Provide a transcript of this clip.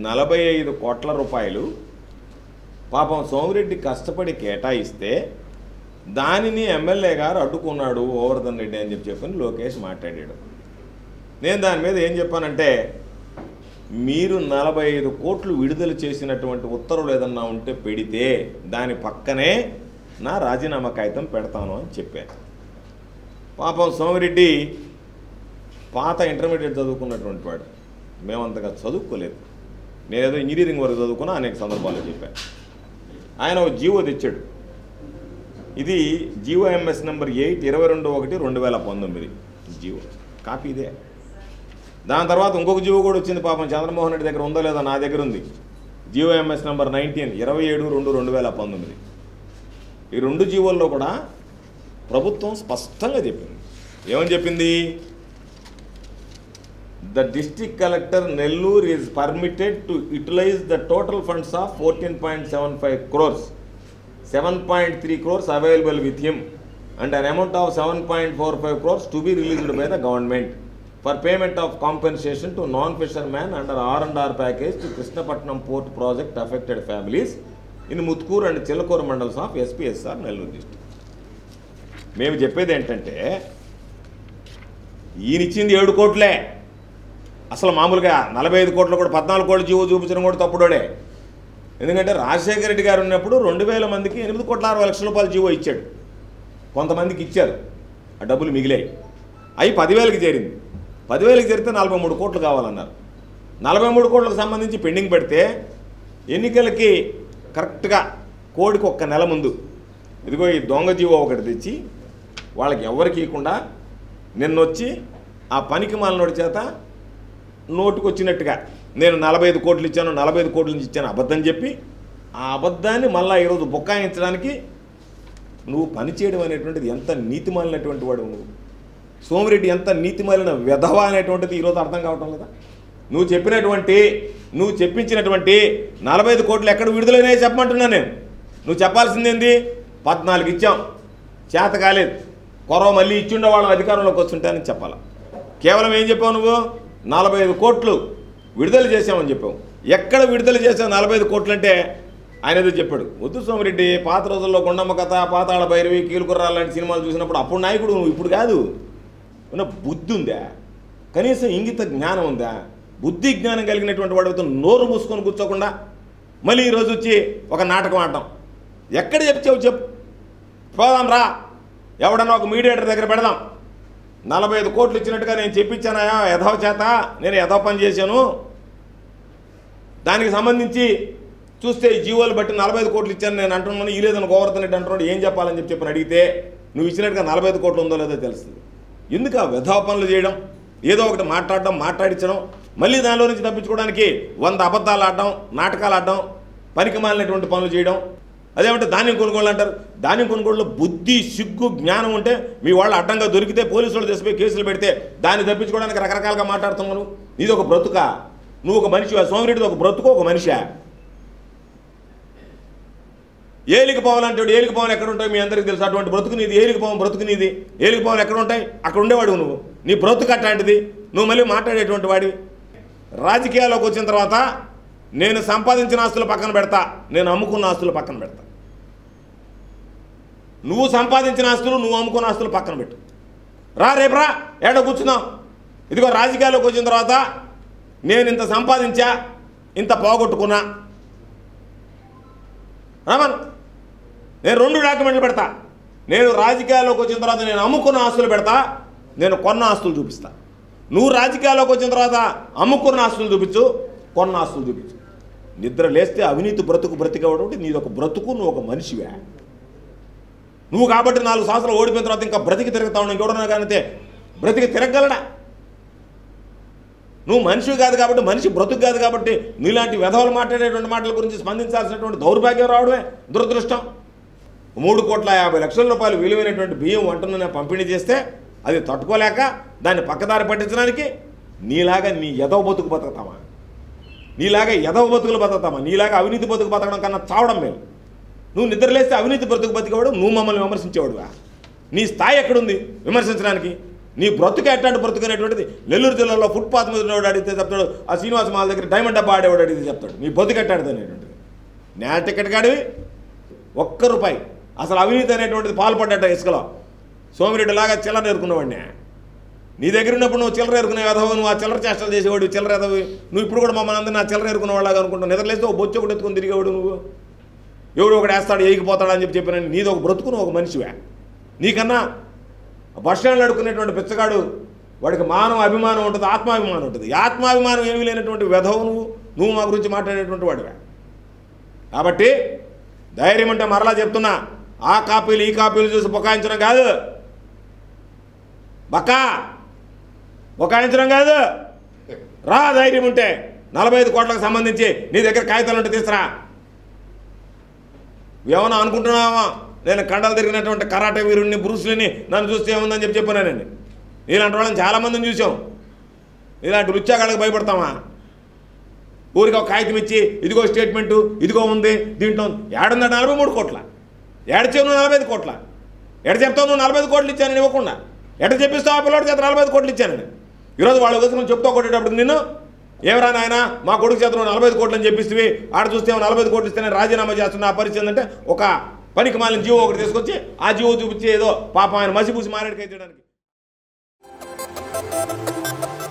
నలభై ఐదు కోట్ల రూపాయలు పాపం సోమిరెడ్డి కష్టపడి కేటాయిస్తే దానిని ఎమ్మెల్యే గారు అడ్డుకున్నాడు ఓవర్ధన్ రెడ్డి అని చెప్పి చెప్పని లోకేష్ మాట్లాడాడు నేను దాని మీద ఏం చెప్పానంటే మీరు నలభై ఐదు కోట్లు విడుదల చేసినటువంటి ఉత్తర్వులు ఏదన్నా ఉంటే పెడితే దాని పక్కనే నా రాజీనామా కాగితం పెడతాను అని చెప్పాను పాపం సోమిరెడ్డి పాత ఇంటర్మీడియట్ చదువుకున్నటువంటి వాడు మేమంతగా చదువుకోలేదు నేనేదో ఇంజనీరింగ్ వరకు చదువుకున్నా అనేక సందర్భాల్లో చెప్పాను ఆయన ఒక జీవో తెచ్చాడు ఇది జీవో ఎంఎస్ నెంబర్ ఎయిట్ ఇరవై రెండు ఒకటి రెండు వేల పంతొమ్మిది జీవో కాపీ ఇదే దాని తర్వాత ఇంకొక జీవో కూడా వచ్చింది పాపం చంద్రమోహన్ రెడ్డి దగ్గర ఉందో లేదో నా దగ్గర ఉంది జీవో ఎంఎస్ నెంబర్ నైన్టీన్ ఇరవై ఏడు రెండు రెండు వేల పంతొమ్మిది ఈ రెండు జీవోల్లో కూడా ప్రభుత్వం స్పష్టంగా చెప్పింది ఏమని చెప్పింది the district collector Nellore is permitted to utilise the total funds of fourteen point seven five crores seven point three crores available with him and an amount of seven point four five crores to be released by the government for payment of compensation to non fisher man under R and R package to Krishnapatnam port project affected families in Muthukur and Chillakur mandals of SPSR Nellore district మేము చెప్పేది ఏంటంటే ఈయనిచ్చింది ఏడు కోట్లే అసలు మామూలుగా నలభై ఐదు కోట్లు కూడా పద్నాలుగు కోట్లు జీవో చూపించడం కూడా తప్పుడోడే ఎందుకంటే రాజశేఖర రెడ్డి గారు ఉన్నప్పుడు రెండు వేల మందికి ఎనిమిది కోట్ల అరవై లక్షల రూపాయలు జీవో ఇచ్చాడు కొంతమందికి ఇచ్చారు ఆ డబ్బులు మిగిలాయి అవి పదివేలకి చేరింది పదివేలకి చేరితే నలభై మూడు కోట్లు కావాలన్నారు నలభై మూడు కోట్లకు సంబంధించి పెండింగ్ పెడితే ఎన్నికలకి కరెక్ట్గా కోడికి ఒక్క నెల ముందు ఇదిగో ఈ దొంగ జీవో ఒకటి తెచ్చి వాళ్ళకి ఎవరికి ఇవ్వకుండా నిన్నొచ్చి ఆ పనికి మాలినోడి చేత నోటుకు వచ్చినట్టుగా నేను నలభై ఐదు కోట్లు ఇచ్చాను నలభై ఐదు కోట్ల నుంచి ఇచ్చాను అబద్ధం చెప్పి ఆ అబద్ధాన్ని మళ్ళీ ఈరోజు బుక్కాయించడానికి నువ్వు పని చేయడం అనేటువంటిది ఎంత నీతిమాలినటువంటి వాడు నువ్వు సోమిరెడ్డి ఎంత నీతిమాలిన వెధవ అనేటువంటిది ఈరోజు అర్థం కావటం లేదా నువ్వు చెప్పినటువంటి నువ్వు చెప్పించినటువంటి నలభై ఐదు కోట్లు ఎక్కడ విడుదలైనాయో చెప్పమంటున్నా నేను నువ్వు చెప్పాల్సిందేంది పద్నాలుగు ఇచ్చాం చేత కాలేదు కొరవ మళ్ళీ ఇచ్చిండే వాళ్ళం అధికారంలోకి వస్తుంటానని చెప్పాలా కేవలం ఏం చెప్పావు నువ్వు నలభై ఐదు కోట్లు విడుదల చేసామని చెప్పావు ఎక్కడ విడుదల చేసావు నలభై ఐదు కోట్లు అంటే ఆయన ఏదో చెప్పాడు వద్దు సోమిరెడ్డి పాత రోజుల్లో గుండమ్మ కథ పాతాళ భైరవి కీలుకుర్రాలు లాంటి సినిమాలు చూసినప్పుడు అప్పుడు నాయకుడు నువ్వు ఇప్పుడు కాదు ఉన్న బుద్ధి ఉందా కనీసం ఇంగిత జ్ఞానం ఉందా బుద్ధి జ్ఞానం కలిగినటువంటి వాడితో నోరు మూసుకొని కూర్చోకుండా మళ్ళీ ఈరోజు వచ్చి ఒక నాటకం ఆడటం ఎక్కడ చెప్తావు చెప్పు పోదాం రా ఎవడన్నా ఒక మీడియేటర్ దగ్గర పెడదాం నలభై ఐదు కోట్లు ఇచ్చినట్టుగా నేను చెప్పించానయా యథవ చేత నేను యథవ పని చేశాను దానికి సంబంధించి చూస్తే ఈ జీవోలు బట్టి నలభై ఐదు కోట్లు ఇచ్చాను నేను అంటున్నాను ఈ లేదని గోవర్ధన్ రెడ్డి అంటున్నాడు ఏం చెప్పాలని చెప్పి చెప్పని అడిగితే నువ్వు ఇచ్చినట్టుగా నలభై ఐదు కోట్లు ఉందో లేదో తెలుస్తుంది ఎందుకు ఆ వ్యధవ పనులు చేయడం ఏదో ఒకటి మాట్లాడడం మాట్లాడించడం మళ్ళీ దానిలో నుంచి తప్పించుకోవడానికి వంద అబద్ధాలు ఆడడం నాటకాలు ఆడడం పనికి మాలినటువంటి పనులు చేయడం అదేమంటే ధాన్యం కొనుగోలు అంటారు ధాన్యం కొనుగోలులో బుద్ధి సిగ్గు జ్ఞానం ఉంటే మీ వాళ్ళు అడ్డంగా దొరికితే పోలీసు వాళ్ళు తెచ్చిపోయి కేసులు పెడితే దాన్ని తప్పించుకోవడానికి రకరకాలుగా మాట్లాడుతున్నావు నువ్వు నీది ఒక బ్రతుక నువ్వు ఒక మనిషి సోమిరెడ్డిది ఒక బ్రతుకు ఒక మనిషా ఏలికి పోవాలంటే ఏలికి పోవాలి ఎక్కడ ఉంటాయి మీ అందరికీ తెలుసు అటువంటి బ్రతుకు నీది ఏలికి పోవం బ్రతుకు నీది ఏలికి పోవాలి ఎక్కడ ఉంటాయి అక్కడ ఉండేవాడు నువ్వు నీ బ్రతుకు అట్లాంటిది నువ్వు మళ్ళీ మాట్లాడేటువంటి వాడి రాజకీయాల్లోకి వచ్చిన తర్వాత నేను సంపాదించిన ఆస్తులు పక్కన పెడతా నేను అమ్ముకున్న ఆస్తులు పక్కన పెడతా నువ్వు సంపాదించిన ఆస్తులు నువ్వు అమ్ముకున్న ఆస్తులు పక్కన పెట్టు రా రేపు రా ఏడో కూర్చుందాం ఇదిగో రాజకీయాల్లోకి వచ్చిన తర్వాత నేను ఇంత సంపాదించా ఇంత పోగొట్టుకున్నా రామన్ నేను రెండు డాక్యుమెంట్లు పెడతా నేను రాజకీయాల్లోకి వచ్చిన తర్వాత నేను అమ్ముకున్న ఆస్తులు పెడతా నేను కొన్న ఆస్తులు చూపిస్తా నువ్వు రాజకీయాల్లోకి వచ్చిన తర్వాత అమ్ముకున్న ఆస్తులు చూపించు కొన్న ఆస్తులు చూపించు నిద్ర లేస్తే అవినీతి బ్రతుకు బ్రతికేవాడు నీది ఒక బ్రతుకు నువ్వు ఒక మనిషివే నువ్వు కాబట్టి నాలుగు సంవత్సరాలు ఓడిపోయిన తర్వాత ఇంకా బ్రతికి తిరుగుతా ఉన్నావు ఇంకెవడన్నా కానితే బ్రతికి తిరగలడా నువ్వు మనిషి కాదు కాబట్టి మనిషి బ్రతుకు కాదు కాబట్టి నీలాంటి వెధవలు మాట్లాడేటువంటి మాటల గురించి స్పందించాల్సినటువంటి దౌర్భాగ్యం రావడమే దురదృష్టం మూడు కోట్ల యాభై లక్షల రూపాయలు విలువైనటువంటి బియ్యం వంటను పంపిణీ చేస్తే అది తట్టుకోలేక దాన్ని పక్కదారి పట్టించడానికి నీలాగా నీ ఎదవ బతుకు బతుకుతామా నీలాగా ఎదవ బతుకులు బతుకుతామా నీలాగా అవినీతి బతుకు బతకడం కన్నా చావడం మేలు నువ్వు నిద్రలేస్తే అవినీతి బ్రతుకు బతికేవాడు నువ్వు మమ్మల్ని విమర్శించేవాడువా నీ స్థాయి ఎక్కడుంది విమర్శించడానికి నీ బ్రతుకు ఎట్లాంటి బ్రతుకు అనేటువంటిది నెల్లూరు జిల్లాలో ఫుట్పాత్ మీద ఉన్నవాడు అడిగితే చెప్తాడు ఆ శ్రీనివాస మాల దగ్గర డైమండ్ డబ్బా ఆడేవాడు అడిగితే చెప్తాడు నీ బతుకు ఎట్టాడిది అనేటువంటిది నేల టికెట్ కాడివి ఒక్క రూపాయి అసలు అవినీతి అనేటువంటిది పాల్పడ్డట ఇసుకలో సోమిరెడ్డి లాగా చిల్లర ఎరుకున్నవాడిని నీ దగ్గర ఉన్నప్పుడు నువ్వు చిల్లర ఎరుకునే కదవు నువ్వు ఆ చిల్లర చేష్టలు చేసేవాడు చిల్లర ఎదవి నువ్వు ఇప్పుడు కూడా మమ్మల్ని అందరినీ నా చిల్లర ఎరుకునేవాళ్ళగా అనుకుంటావు నిద్రలేస్తే ఒక బొచ్చు ఒకటి ఎత్తుకొని తిరిగేవాడు నువ్వు ఎవడు ఒకటి వేస్తాడు ఏగిపోతాడు అని చెప్పి చెప్పిన నీది ఒక బ్రతుకును ఒక మనిషివే నీకన్నా బస్ స్టాండ్లో అడుకునేటువంటి పిచ్చగాడు వాడికి మానవ అభిమానం ఉంటుంది ఆత్మాభిమానం ఉంటుంది ఈ ఆత్మాభిమానం ఏమీ లేనటువంటి వెధవు నువ్వు నువ్వు మా గురించి మాట్లాడేటువంటి వాడివే కాబట్టి ధైర్యం అంటే మరలా చెప్తున్నా ఆ కాపీలు ఈ కాపీలు చూసి బుకాయించడం కాదు బకా బుకాయించడం కాదు రా ధైర్యం ఉంటే నలభై ఐదు కోట్లకు సంబంధించి నీ దగ్గర కాగితాలు ఉంటే తీసురా ఏమన్నా అనుకుంటున్నావా నేను కండలు తిరిగినటువంటి కరాటే వీరుడిని బ్రూస్లీని నన్ను చూస్తే ఏముందని చెప్పి చెప్పానండి ఇలాంటి వాళ్ళని చాలామందిని చూసాం ఇలాంటి రుచ్చాగాళ్ళకి భయపడతామా ఊరికి ఒక కాగితం ఇచ్చి ఇదిగో స్టేట్మెంటు ఇదిగో ఉంది దీంట్లో ఏడుందా నలభై మూడు కోట్ల ఏడ చెవు నువ్వు నలభై ఐదు కోట్ల ఎడ చెప్తావు నువ్వు నలభై ఐదు కోట్లు ఇచ్చానని ఇవ్వకుండా ఎట చెప్పిస్తావు ఆ పిల్లడి చేత నలభై ఐదు కోట్లు ఇచ్చానని ఈరోజు వాళ్ళ కోసం నువ్వు చెప్తా కొట్టేటప్పుడు నిన్ను ఏమరా నాయన మా కొడుకు చేత నువ్వు నలభై ఐదు కోట్లు అని చెప్పిస్తే ఆడ చూస్తే ఏమో నలభై ఐదు కోట్లు ఇస్తేనే రాజీనామా చేస్తున్న ఆ పరిస్థితి ఏంటంటే ఒక పనికి మాలిన జీవో ఒకటి తీసుకొచ్చి ఆ జీవో చూపించి ఏదో పాపం ఆయన మసిపూసి మారేడుకైతేయడానికి